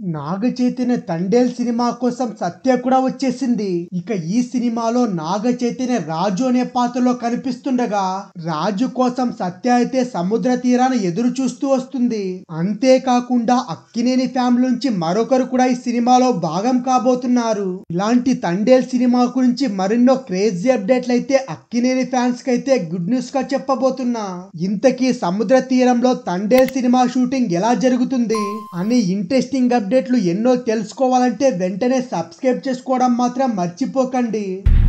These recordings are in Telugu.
నాగ చైతన్య తండేల్ సినిమా కోసం సత్య కూడా వచ్చేసింది ఇక ఈ సినిమాలో నాగ చైతన్య రాజు అనే పాత్రలో కనిపిస్తుండగా రాజు కోసం సత్య అయితే సముద్ర తీరాన ఎదురు చూస్తూ వస్తుంది అంతేకాకుండా అక్కినేని ఫ్యామిలీ నుంచి మరొకరు కూడా ఈ సినిమాలో భాగం కాబోతున్నారు ఇలాంటి తండేల్ సినిమా గురించి మరెన్నో క్రేజీ అప్డేట్లు అయితే అక్కినేని ఫ్యాన్స్ కి అయితే గుడ్ న్యూస్ గా చెప్పబోతున్నా ఇంతకీ సముద్ర తీరంలో తండేల్ సినిమా షూటింగ్ ఎలా జరుగుతుంది అని ఇంట్రెస్టింగ్ అప్డేట్లు ఎన్నో తెలుసుకోవాలంటే వెంటనే సబ్స్క్రైబ్ చేసుకోవడం మాత్రం మర్చిపోకండి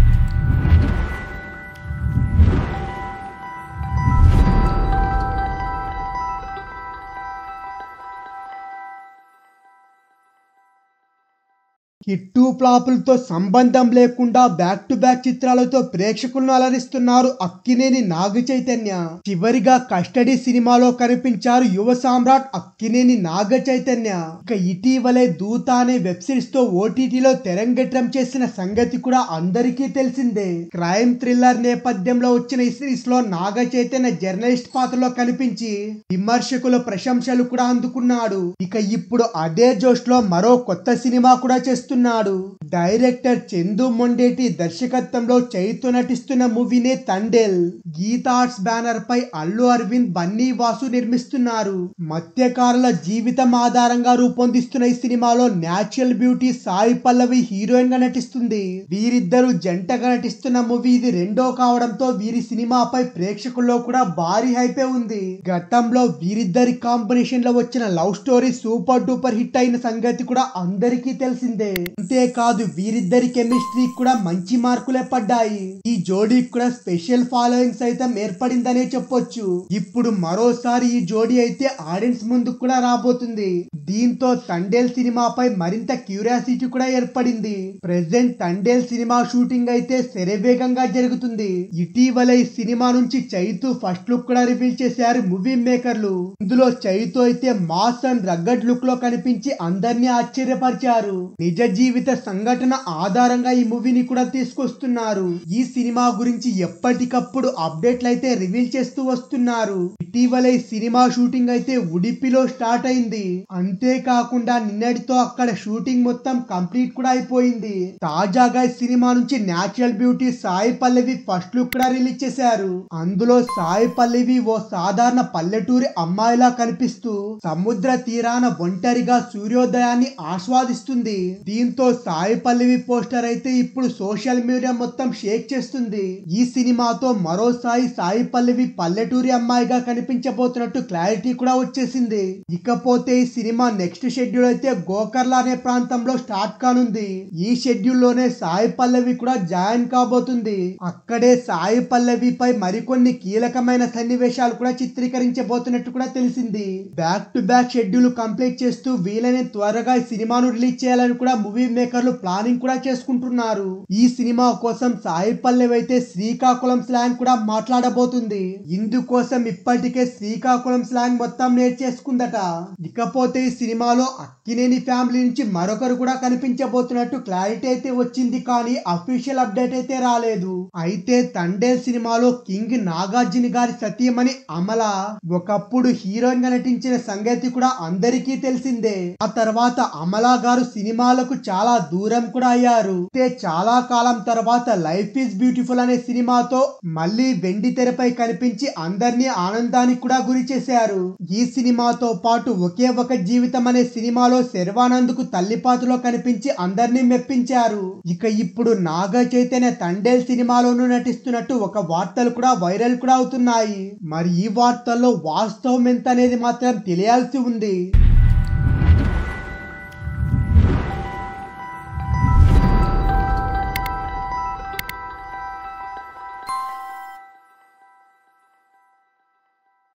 హిట్టు ఫ్లాపులతో సంబంధం లేకుండా బ్యాక్ టు బ్యాక్ చిత్రాలతో ప్రేక్షకులను అలరిస్తున్నారు అక్కినేని నాగ చైతన్య చివరిగా కస్టడీ సినిమాలో కనిపించారు యువ సామ్రాట్ అక్కినేని నాగ చైతన్య ఇక ఇటీవలే దూత అనే వెబ్ సిరీస్ తో ఓటీటీలో తెరంగేట్రం చేసిన సంగతి కూడా అందరికీ తెలిసిందే క్రైమ్ థ్రిల్లర్ నేపథ్యంలో వచ్చిన ఈ సిరీస్ లో నాగ చైతన్య జర్నలిస్ట్ పాత్రలో కనిపించి విమర్శకుల ప్రశంసలు కూడా అందుకున్నాడు ఇక ఇప్పుడు అదే జోష్ లో మరో కొత్త సినిమా కూడా చేస్తున్నాడు డైరెక్టర్ చందు మొండేటి దర్శకత్వంలో చైతు నటిస్తున్న మూవీనే తండేల్ గీతా ఆర్ట్స్ బ్యానర్ పై అల్లు అరవింద్ బన్నీ వాసు నిర్మిస్తున్నారు మత్స్యకారుల జీవితం ఆధారంగా రూపొందిస్తున్న ఈ సినిమాలో natural beauty Sai Pallavi heroine గా నటిస్తుంది వీరిద్దరు జంటగా నటిస్తున్న మూవీ ఇది రెండో కావడంతో వీరి సినిమాపై ప్రేక్షకుల్లో కూడా భారీ హైపే ఉంది గతంలో వీరిద్దరి కాంబినేషన్ లో వచ్చిన love story super duper hit అయిన సంగతి కూడా అందరికీ తెలిసిందే అంతేకాదు వీరిద్దరి కెమిస్ట్రీ కూడా మంచి మార్కులే పడ్డాయి ఈ జోడీకి కూడా స్పెషల్ ఫాలోయింగ్ సైతం ఏర్పడిందనే చెప్పొచ్చు ఇప్పుడు మరోసారి ఈ జోడీ అయితే ఆడియన్స్ ముందు కూడా రాబోతుంది దీంతో తండేల్ సినిమాపై మరింత క్యూరియాసిటీ కూడా ఏర్పడింది ప్రెసెంట్ తండేల్ సినిమా షూటింగ్ అయితే శరవేగంగా జరుగుతుంది ఇటీవల ఈ సినిమా నుంచి చైతు ఫస్ట్ లుక్ కూడా రివీల్ చేశారు మూవీ మేకర్లు ఇందులో చైతు అయితే మాస్ అండ్ రగ్గడ్ లుక్ లో కనిపించి అందరినీ ఆశ్చర్యపరిచారు నిజ జీవిత సంఘటన ఆధారంగా ఈ మూవీని కూడా తీసుకొస్తున్నారు ఈ సినిమా గురించి ఎప్పటికప్పుడు అప్డేట్లు అయితే రివీల్ చేస్తూ వస్తున్నారు ఇటీవల ఈ సినిమా షూటింగ్ అయితే ఉడిపిలో స్టార్ట్ అయింది అంతేకాకుండా నిన్నటితో అక్కడ షూటింగ్ మొత్తం కంప్లీట్ కూడా అయిపోయింది తాజాగా ఈ సినిమా నుంచి natural beauty Sai Pallavi first look కూడా రిలీజ్ చేశారు అందులో సాయి పల్లవి ఓ సాధారణ పల్లెటూరి అమ్మాయిలా కనిపిస్తూ సముద్ర తీరాన ఒంటరిగా సూర్యోదయాన్ని ఆస్వాదిస్తుంది దీంతో సాయి పల్లవి పోస్టర్ అయితే ఇప్పుడు సోషల్ మీడియా మొత్తం షేక్ చేస్తుంది ఈ సినిమాతో మరోసారి సాయి పల్లవి పల్లెటూరి అమ్మాయిగా కనిపించబోతున్నట్టు క్లారిటీ కూడా వచ్చేసింది ఇకపోతే ఈ సినిమా నెక్స్ట్ షెడ్యూల్ అయితే గోకర్ల అనే ప్రాంతంలో స్టార్ట్ కానుంది ఈ షెడ్యూల్ లోనే సాయి పల్లవి కూడా జాయిన్ కాబోతుంది అక్కడే సాయి పల్లవిపై మరికొన్ని కీలకమైన సన్నివేశాలు కూడా చిత్రీకరించబోతున్నట్టు కూడా తెలిసింది back to back schedule complete చేస్తూ వీలైన త్వరగా ఈ సినిమాను రిలీజ్ చేయాలని కూడా మూవీ మేకర్లు ప్లానింగ్ కూడా చేసుకుంటున్నారు ఈ సినిమా కోసం సాయి పల్లవి అయితే శ్రీకాకుళం స్లాంగ్ కూడా మాట్లాడబోతుంది ఇందుకోసం ఇప్పటికే శ్రీకాకుళం స్లాంగ్ మొత్తం నేర్చేసుకుందట ఇకపోతే ఈ సినిమాలో అక్కినేని ఫ్యామిలీ నుంచి మరొకరు కూడా కనిపించబోతున్నట్టు క్లారిటీ అయితే వచ్చింది కానీ అఫీషియల్ అప్డేట్ అయితే రాలేదు అయితే తండేల్ సినిమాలో కింగ్ నాగార్జున గారి సతీమణి అమల ఒకప్పుడు హీరోయిన్ గా నటించిన సంగతి కూడా అందరికీ తెలిసిందే ఆ తర్వాత అమలా గారు సినిమాలకు చాలా దూరం కూడా అయ్యారు అయితే చాలా కాలం తర్వాత లైఫ్ ఈజ్ బ్యూటిఫుల్ అనే సినిమాతో మళ్ళీ వెండి తెరపై కనిపించి అందరినీ ఆనందానికి కూడా గురి చేశారు ఈ సినిమాతో పాటు ఒకే ఒక జీవితం అనే సినిమాలో శర్వానంద్ కు తల్లి పాత్రలో కనిపించి అందరినీ మెప్పించారు ఇక ఇప్పుడు నాగ చైతన్య తండేల్ సినిమాలోనూ నటిస్తున్నట్టు ఒక వార్తలు కూడా వైరల్ కూడా అవుతున్నాయి మరి ఈ వార్తల్లో వాస్తవం ఎంత అనేది మాత్రం తెలియాల్సి ఉంది